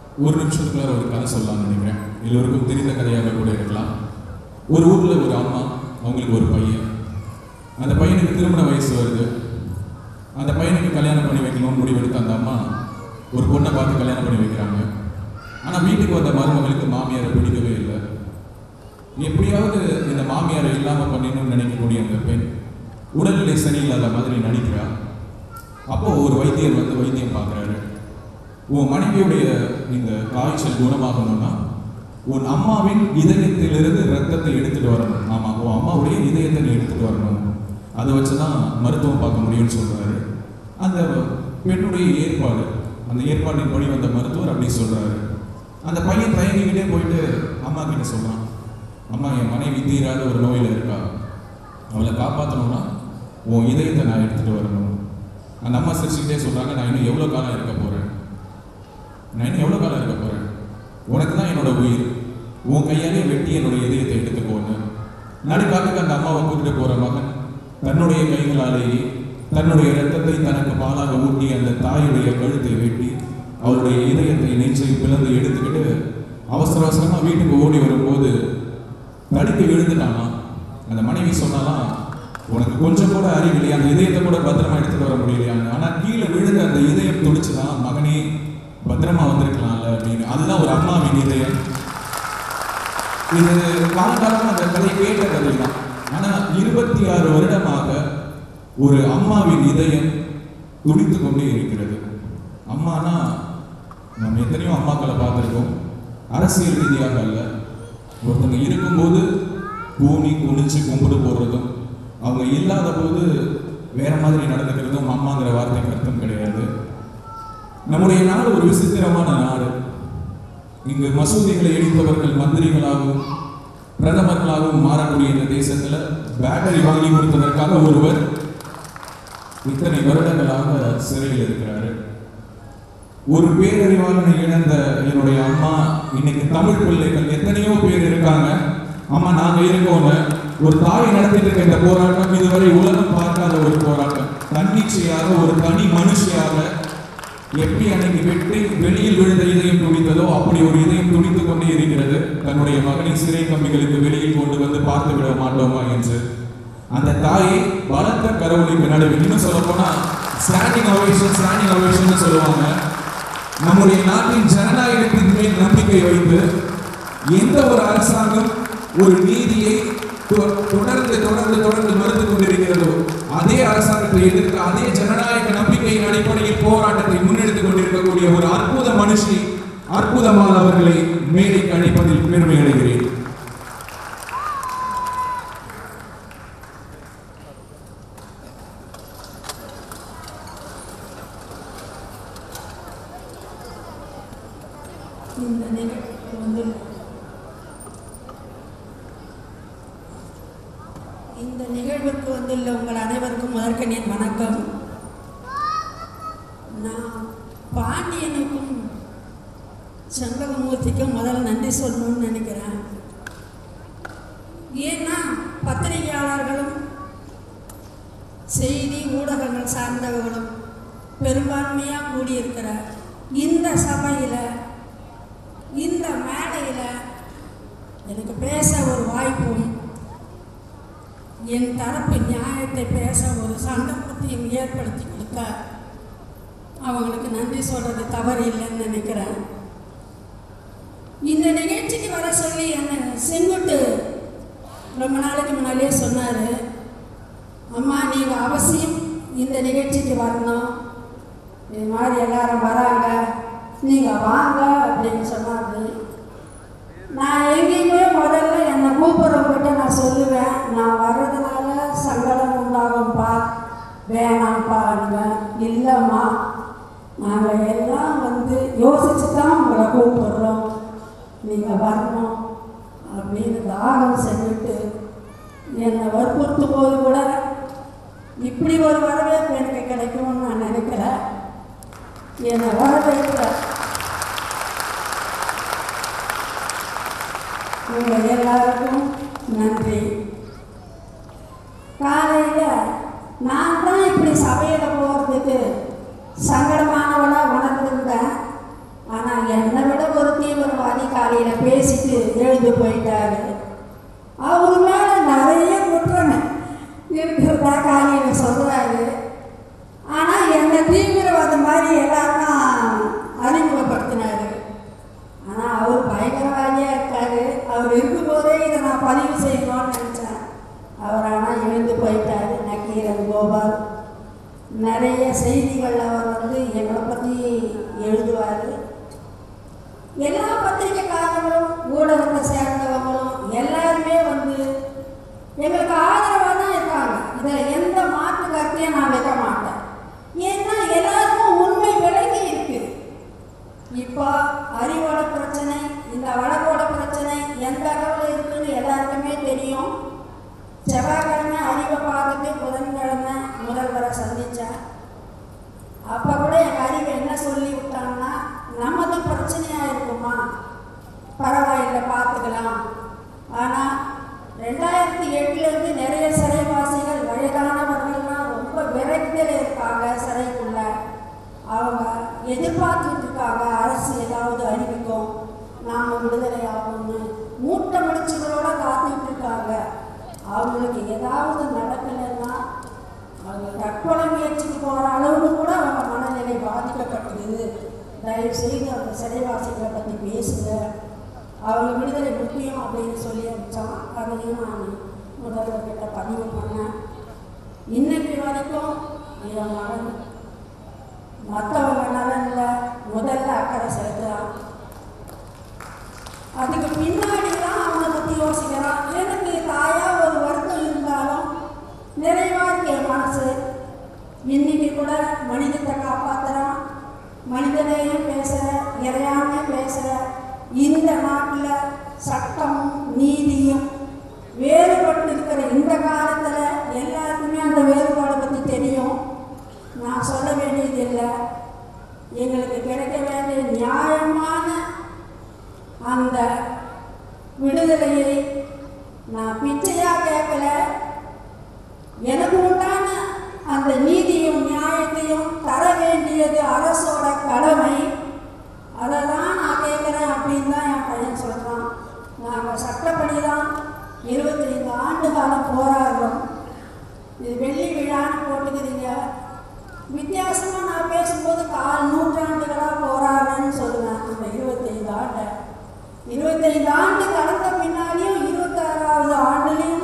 ஒரு நிமிஷத்துக்குள்ள ஒரு கதை சொல்லலாம்னு நினைக்கிறேன் எல்லோருக்கும் தெரிந்த கதையாக கூட இருக்கலாம் ஒரு ஊர்ல ஒரு அம்மா அவங்களுக்கு ஒரு பையன் அந்த பையனுக்கு திருமண வயசு வருது அந்த பையனுக்கு கல்யாணம் பண்ணி வைக்கணும்னு முடிவெடுத்த அந்த அம்மா ஒரு பொண்ணை பார்த்து கல்யாணம் பண்ணி வைக்கிறாங்க ஆனால் வீட்டுக்கு வந்த மருமகளுக்கு மாமியாரை பிடிக்கவே இல்லை எப்படியாவது இந்த மாமியாரை இல்லாமல் பண்ணிடணும்னு நினைக்கக்கூடிய அந்த பெண் உடல்நிலை சரியில்லாத மாதிரி நடிக்கிறா அப்போ ஒரு வைத்தியர் வந்து வைத்தியம் பார்க்குறாரு உன் மனைவியுடைய இந்த காய்ச்சல் குணமாகணும்னா உன் அம்மாவின் இதயத்திலிருந்து ரத்தத்தை எடுத்துட்டு வரணும் ஆமா உன் அம்மாவுடைய இதயத்தை நீ எடுத்துட்டு வரணும் அதை வச்சு தான் மருத்துவம் பார்க்க முடியும்னு சொல்றாரு அந்த பெண்ணுடைய ஏற்பாடு அந்த ஏற்பாட்டின் படி வந்த மருத்துவர் அப்படி சொல்றாரு அந்த பையன் தயங்கிக்கிட்டே போயிட்டு அம்மா கிட்ட சொல்றான் அம்மா என் மனைவி தீராத ஒரு நோயில இருக்கா அவளை காப்பாற்றணும்னா உன் இதயத்தை நான் எடுத்துட்டு வரணும் அந்த அம்மா சிரிச்சுக்கிட்டே சொல்றாங்க நான் இன்னும் எவ்வளோ காலம் இருக்க போறேன் நான் இன்னும் எவ்வளோ காலம் இருக்க போறேன் உனக்கு தான் என்னோட உயிர் உன் கையாலே வெட்டி என்னோட இதயத்தை எடுத்துக்கோன்னு நடுக்காட்டுக்கு அந்த அம்மாவை கூட்டிட்டு போற மகன் தன்னுடைய கைகளாலேயே தன்னுடைய ரத்தத்தை தனக்கு பாலாக ஊட்டி அந்த தாயுடைய கழுத்தை வெட்டி அவருடைய இதயத்தை நெஞ்சை பிளந்து எடுத்துக்கிட்டு அவசர அவசரமா வீட்டுக்கு ஓடி வரும்போது தடுத்து விழுந்துட்டானா அந்த மனைவி சொன்னாலாம் உனக்கு கொஞ்சம் கூட அறிவில்லையா அந்த இதயத்தை கூட பத்திரமா எடுத்துட்டு வர முடியலையான்னு ஆனா கீழே விழுந்த அந்த இதயம் துடிச்சுதான் மகனே பத்திரமா வந்திருக்கலாம்ல அப்படின்னு அதுதான் ஒரு அம்மாவின் இதயம் இது காலகாலமா அந்த கதை கேட்ட கதை தான் ஆனா இருபத்தி ஆறு வருடமாக ஒரு அம்மாவின் இதயம் துடித்து கொண்டே இருக்கிறது அம்மானா நம்ம எத்தனையோ அம்மாக்களை பார்த்துருக்கோம் அரசியல் ரீதியாக அல்ல ஒருத்தங்க இருக்கும்போது கூனி குனிச்சு கும்பிடு போடுறதும் அவங்க இல்லாத போது வேற மாதிரி நடந்துக்கிறதும் அம்மாங்கிற வார்த்தைக்கு அர்த்தம் கிடையாது நம்முடைய நாடு ஒரு விசித்திரமான நாடு இங்கு மசூதிகளை இடிப்பவர்கள் மந்திரிகளாகவும் பிரதமர்களாகவும் மாறக்கூடிய இந்த தேசத்துல பேட்டரி வாங்கி கொடுத்ததற்காக ஒருவர் இத்தனை வருடங்களாக சிறையில் இருக்கிறாரு ஒரு பேரறிவாளனை இழந்த என்னுடைய அம்மா இன்னைக்கு தமிழ் பிள்ளைகள் எத்தனையோ பேர் இருக்காங்க அம்மா நாங்க இருக்கோம்ல ஒரு தாய் நடத்திட்டு இருக்க இந்த போராட்டம் இதுவரை உலகம் பார்க்காத ஒரு போராட்டம் தன்னிச்சையாக ஒரு தனி மனுஷியாக எப்படி அன்னைக்கு வெற்றி வெளியில் விழுந்த இதயம் துடித்ததோ அப்படி ஒரு இதயம் துடித்துக் கொண்டே இருக்கிறது தன்னுடைய மகனை சிறை கம்பிகளுக்கு வெளியில் கொண்டு வந்து பார்த்து விட மாட்டோமா என்று அந்த தாயை பலத்த கரவொலிக்கு நடுவில் இன்னும் சொல்ல போனா ஸ்டாண்டிங் அவேஷன் ஸ்டாண்டிங் அவேஷன் சொல்லுவாங்க நம்முடைய நாட்டின் ஜனநாயகத்தின் மேல் நம்பிக்கை வைத்து எந்த ஒரு அரசாங்கம் ஒரு நீதியை தொ- தொடர்ந்து தொடர்ந்து தொடர்ந்து மறுத்து கொண்டிருக்கிறதோ அதே அரசாங்கத்தை எதிர்த்து அதே ஜனநாயக நம்பிக்கையின் அடிப்படையில் போராட்டத்தை முன்னெடுத்துக் கொண்டிருக்கக்கூடிய ஒரு அற்புத மனுஷி அற்புதமானவர்களை மேடைக்கு அழைப்பதில் பெருமை அடைகிறேன் இந்த நிகழ்ச்சி வந்து இந்த நிகழ்வுக்கு வந்துள்ள உங்கள் அனைவருக்கும் முதற்கன் என் வணக்கம் நான் பாண்டியனுக்கும் செண்பகமூர்த்திக்கும் முதல்ல நன்றி சொல்லணும்னு நினைக்கிறேன் ஏன்னா பத்திரிகையாளர்களும் செய்தி ஊடகங்கள் சார்ந்தவர்களும் பெரும்பான்மையாக கூடியிருக்கிற இந்த சபையில் இந்த மேடையில் எனக்கு பேச ஒரு வாய்ப்பும் என் தரப்பு நியாயத்தை பேச ஒரு சந்தர்ப்பத்தையும் ஏற்படுத்தி கொடுக்க அவங்களுக்கு நன்றி சொல்றது தவறு இல்லைன்னு நினைக்கிறேன் இந்த நிகழ்ச்சிக்கு வர சொல்லி என்ன செங்குட்டு ரொம்ப நாளைக்கு முன்னாடியே சொன்னார் அம்மா நீங்கள் அவசியம் இந்த நிகழ்ச்சிக்கு வரணும் இது மாதிரி எல்லாரும் வராங்க நீங்கள் வாங்க அப்படின்னு சொன்னாரு நான் எங்கேயுமே முதல்ல என்னை கூப்பிட்றவங்கிட்ட நான் சொல்லுவேன் நான் வர்றதுனால சங்கடம் உண்டாகும்பா வேணாம்ப்பாங்க இல்லைம்மா நாங்கள் எல்லாம் வந்து யோசிச்சு தான் உங்களை கூப்பிடுறோம் நீங்கள் வரணும் அப்படின்னு தாகம் செஞ்சுட்டு என்னை வற்புறுத்தும் போது கூட இப்படி ஒரு வரவேற்பு எனக்கு கிடைக்கும்னு நான் நினைக்கல என்னை வரவேற்கிற உங்கள் எல்லாருக்கும் நன்றி காலையில் நான் தான் இப்படி சபையில் போகிறதுக்கு சங்கடமானவளாக உணர்ந்திருந்தேன் ஆனால் என்னை விட காலையில் பேசிட்டு எழுந்து போயிட்டாரு அவர் மேலே நிறைய குற்றங்க இருக்கிறதா காலையில் சொல்கிறாரு ஆனால் என்னை தீவிரவாதம் மாதிரி எல்லாருக்கும் அறிமுகப்படுத்தினாரு ஆனால் அவர் பயங்கரவாதியாக இருக்காரு அவர் இருக்கும்போதே இதை நான் பதிவு செய்யணும்னு நினச்சேன் அவர் ஆனால் எழுந்து போயிட்டாரு நக்கீரன் கோபால் நிறைய செய்திகள் அவர் வந்து எங்களை பற்றி எழுதுவார் எல்லா பத்திரிகைக்காரங்களும் ஊடகத்தை சேர்ந்தவங்களும் எல்லாருமே வந்து எங்களுக்கு ஆதரவாக தான் இருக்காங்க இதில் எந்த மாற்று கருத்தையும் நான் வைக்க மாட்டேன் ஏன்னா எல்லாருக்கும் உண்மை விலகி இருக்கு இப்போ அறிவோட பிரச்சனை இந்த வழக்கோட பிரச்சனை எந்த அளவில் இருக்குன்னு எல்லாருக்குமே தெரியும் செவ்வாய்க்கிழமை அறிவை பார்த்துட்டு புதன்கிழமை முதல்வரை சந்தித்தேன் அப்போ கூட எங்கள் அறிவை என்ன சொல்லி விட்டாங்கன்னா நமது பிரச்சனையாக இருக்குமா பரவாயில்லை பார்த்துக்கலாம் ஆனால் ரெண்டாயிரத்தி எட்டுலேருந்து நிறைய சிறைவாசிகள் வயதானவர்கள்லாம் ரொம்ப விரக்தியில் இருக்காங்க சிறைக்குள்ள அவங்க எதிர்பார்த்துட்டு இருக்காங்க அரசு ஏதாவது அறிவிக்கும் நாம் விடுதலை ஆகும்னு மூட்டை முடிச்சுகளோட காத்துட்டு இருக்காங்க அவங்களுக்கு ஏதாவது நடக்கலைன்னா அவங்க தற்கொலை முயற்சிக்கு போகிற அளவுக்கு கூட அவங்க மனநிலை பாதிக்கப்பட்டது தயவு செய்து அந்த சிறைவாசிகளை பற்றி பேசுங்க அவங்க விடுதலை முக்கியம் அப்படின்னு சொல்லி அனுப்பிச்சான் அதையும் நான் முதல்வர்கிட்ட பதிவு பண்ணேன் இன்னைக்கு வரைக்கும் என் மகன் மற்றவங்க நலனில் முதல்ல அக்கறை செலுத்துகிறான் அதுக்கு பின்னாடி தான் அவனை பற்றி யோசிக்கிறான் எனக்கு தாயா ஒரு வருத்தம் இருந்தாலும் நிறைவா இருக்கு என் மனசு இன்னைக்கு கூட மனிதத்தை காப்பாத்துறான் மனிதனையும் பேசுற இறையாமே பேசுற இந்த நாட்டில் சட்டமும் நீதியும் வேறுபட்டு இருக்கிற இந்த காலத்தில் எல்லாருக்குமே அந்த வேறுபாடை பற்றி தெரியும் நான் சொல்ல வேண்டியதில்லை எங்களுக்கு கிடைக்க வேண்டிய நியாயமான அந்த விடுதலையை நான் பிச்சையாக கேட்கல எனக்கு உண்டான அந்த நீதியும் நியாயத்தையும் தர வேண்டியது அரசோட கடமை அதை தான் நான் கேட்குறேன் அப்படின்னு தான் என் பையன் சொல்கிறான் நாங்கள் சட்டப்படி தான் இருபத்தைந்து ஆண்டு காலம் போராடுறோம் இது வெள்ளி விழான்னு போட்டுக்கிறீங்க வித்தியாசமாக நான் பேசும்போது கால் நூற்றாண்டுகளாக போராடுறேன்னு சொல்லுவேன் அந்த இருபத்தைந்து ஆண்டை இருபத்தைந்து ஆண்டு கடந்த பின்னாடியும் இருபத்தாறாவது ஆண்டுலேயும்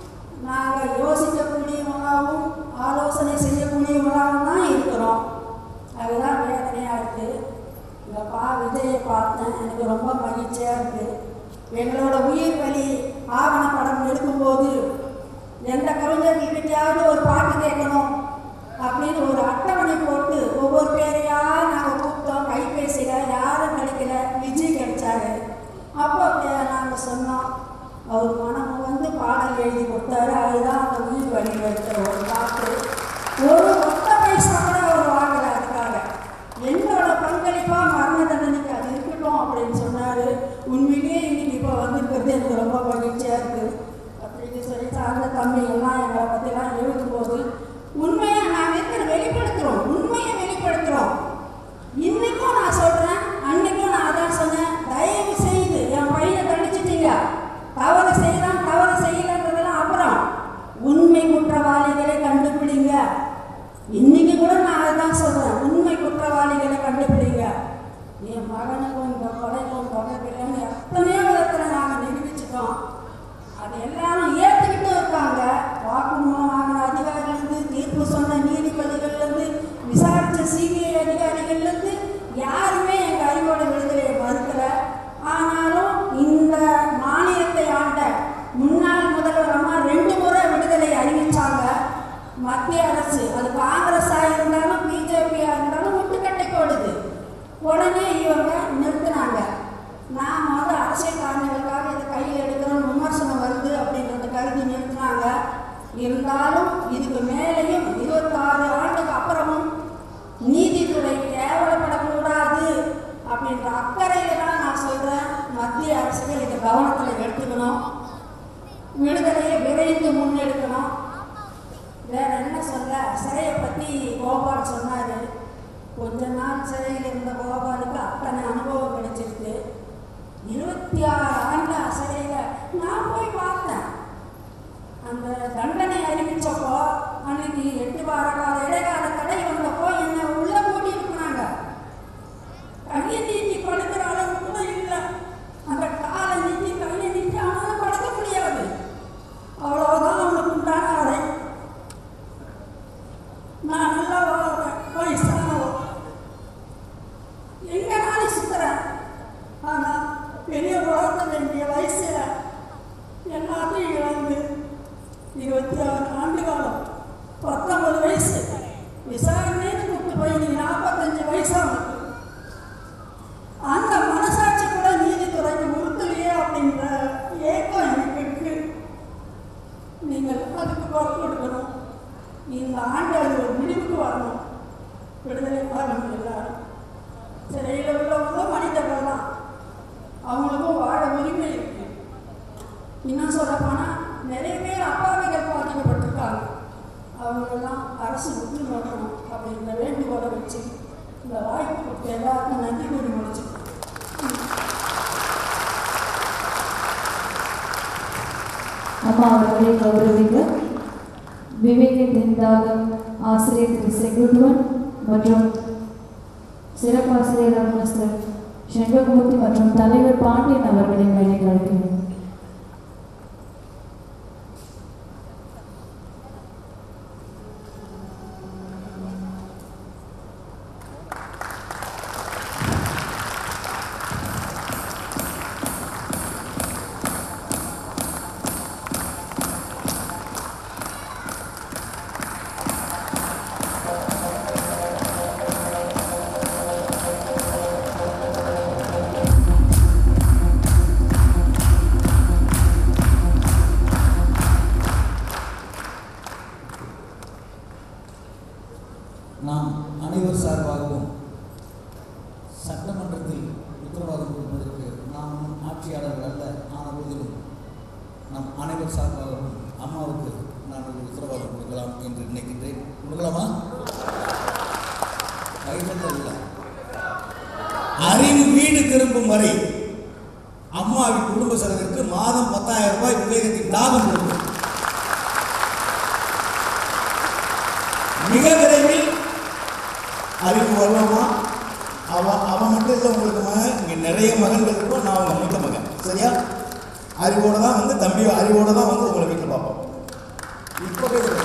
நாங்கள் யோசிக்கக்கூடியவங்களாகவும் ஆலோசனை செய்யக்கூடியவங்களாகவும் தான் இருக்கிறோம் அதுதான் வேதனையாக இருக்குது இந்த பா விஜயை பார்த்தேன் எனக்கு ரொம்ப மகிழ்ச்சியாக இருக்குது எங்களோட உயிர் வலி ஆவணப்படம் எடுக்கும்போது எந்த கவிஞர்கள்கிட்டயாவது ஒரு பாட்டு கேட்கணும் அப்படின்னு ஒரு அட்டவணை போட்டு ஒவ்வொரு பேரையா நாங்கள் கூப்பிட்டோம் கைபேசியில் யாரும் கிடைக்கல விஜய் கிடைச்சாரு அப்போ நாங்கள் சொன்னோம் அவர் மனம் வந்து பாடல் எழுதி கொடுத்தாரு அதுதான் அந்த உயிர் வழி எடுத்த ஒரு பாட்டு ஒரு ஒத்த பைசா கூட அவர் வாங்கல அதுக்காக என்னோட பங்களிப்பாக மரண தண்டனைக்கு அது இருக்கட்டும் அப்படின்னு சொன்னார் உண்மையிலேயே இன்னைக்கு இப்போ வந்திருக்கிறது எனக்கு ரொம்ப மகிழ்ச்சியாக இருக்குது அப்படின்னு சொல்லி சார்ந்த தம்பி எல்லாம் எங்களை பற்றிலாம் எழுதும்போது உண்மையை நாங்கள் இருக்கிற வெளிப்படுத்துகிறோம் உண்மையை வெளிப்படுத்துகிறோம் இன்னைக்கும் நான் சொல்கிறேன் அன்னைக்கும் நான் அதான் சொன்னேன் தயவு செய்து என் பையனை தண்டிச்சிட்டீங்க தவறு செய்யலாம் தவறு செய்யலன்றதெல்லாம் அப்புறம் உண்மை குற்றவாளிகளை கண்டுபிடிங்க இன்னைக்கு கூட நான் அதான் சொல்கிறேன் உண்மை குற்றவாளிகளை கண்டுபிடிங்க என் மகனுக்கும் இந்த கொலைக்கும் தொடர்பில்லைன்னு எத்தனையோ விதத்தில் நாங்கள் நிரூபிச்சிட்டோம் அது எல்லாரும் ஏற்றுக்கிட்டு இருக்காங்க வாக்குமூலம் வாங்கின அதிகாரிலேருந்து தீர்ப்பு சொன்ன நீதிபதிகள்லேருந்து விசாரித்த சிபிஐ அதிகாரிகள்லேருந்து யாருமே எங்கள் அறிவோட விடுதலையை மறுக்கல ஆனாலும் இந்த மாநிலத்தை ஆண்ட முன்னாள் முதல்வர் அம்மா ரெண்டு முறை விடுதலை அறிவிச்சாங்க மத்திய அரசு அது காங்கிரஸாக இருந்தாலும் பிஜேபியாக இருந்தாலும் முட்டுக்கட்டை போடுது உடனே இவங்க நிறுத்தினாங்க நான் வந்து அரசியல் காரணங்களுக்காக இதை கையில் எடுக்கிறோம் விமர்சனம் வருது அப்படின்றத கருதி நிறுத்தினாங்க இருந்தாலும் இதுக்கு மேலேயும் இருபத்தாறு ஆண்டுக்கு அப்புறமும் நீதித்துறை கேவலப்படக்கூடாது அப்படின்ற அக்கறையில தான் நான் சொல்கிறேன் மத்திய அரசுகள் இதை கவனத்தில் எடுத்துக்கணும் விடுதலையை விரைந்து முன்னெடுக்கணும் வேற என்ன சொல்ல சிறையை பற்றி கோபால் சொன்னார் கொஞ்ச நாள் சிறையில் இருந்த கோபாலுக்கு அத்தனை அனுபவம் கிடைச்சிருக்கு இருபத்தி பெரிய வளர்த்த வேண்டிய வயசுல எல்லாத்தையும் இழந்து இருபத்தி ஆறு ஆண்டு காலம் பத்தொன்பது வயசு விசாரணைன்னு கூப்பிட்டு போய் நீ நாற்பத்தஞ்சு வயசாகும் அந்த மனசாட்சி கூட நீதித்துறைக்கு உறுத்தலையே அப்படின்ற ஏக்கம் எனக்கு இருக்கு நீங்கள் அதுக்கு குரல் கொடுக்கணும் இந்த ஆண்டு அது ஒரு முடிவுக்கு வரணும் விடுதலை ஆகணும் எல்லாரும் சிறையில் உள்ளவங்க மனிதர்கள் தான் அவங்களுக்கும் வாழ உரிமை இருக்கு இன்னும் சொல்லப்போனால் நிறைய பேர் அப்பாவிகள் பாதிக்கப்பட்டிருக்காங்க அவங்களெல்லாம் அரசு உற்று நோக்கணும் அப்படின்ற வேண்டுகோளை வச்சு இந்த வாய்ப்பு கொடுத்த எல்லாருக்கும் நன்றி கூறி முடிச்சு அம்மா அவர்களை கௌரவிக்க விவேக திண்டாக ஆசிரியர் திரு செங்குட்டுவன் மற்றும் சிறப்பாசிரியர் மிஸ்டர் சண்முகமூர்த்தி மற்றும் தலைவர் பாண்டியன் அவர்களை மேலே அழைக்கிறேன் நாம் அனைவர் சார்பாகவும் சட்டமன்றத்தில் உத்தரவாதம் கொடுப்பதற்கு நாம் ஆட்சியாளர்கள் அல்ல ஆன போதிலும் நம் அனைவர் சார்பாகவும் அம்மாவுக்கு நான் ஒரு உத்தரவாதம் கொடுக்கலாம் என்று நினைக்கின்றேன் கொடுக்கலாமா கைத்தட்டல் இல்லை அறிவு வீடு திரும்பும் வரை அம்மாவின் குடும்ப செலவிற்கு மாதம் பத்தாயிரம் ரூபாய் விவேகத்தின் லாபம் கொடுக்கும் மிக விரைவில் அறிவு வருவாமா அவன் அவன் மட்டும் இல்லை உங்களுக்கு மகன் இங்கே நிறைய மகன்கள் இருக்கும் நான் அவங்க மூத்த மகன் சரியா அறிவோட தான் வந்து தம்பி அறிவோட தான் வந்து உங்களை வீட்டில் பார்ப்போம் இப்போவே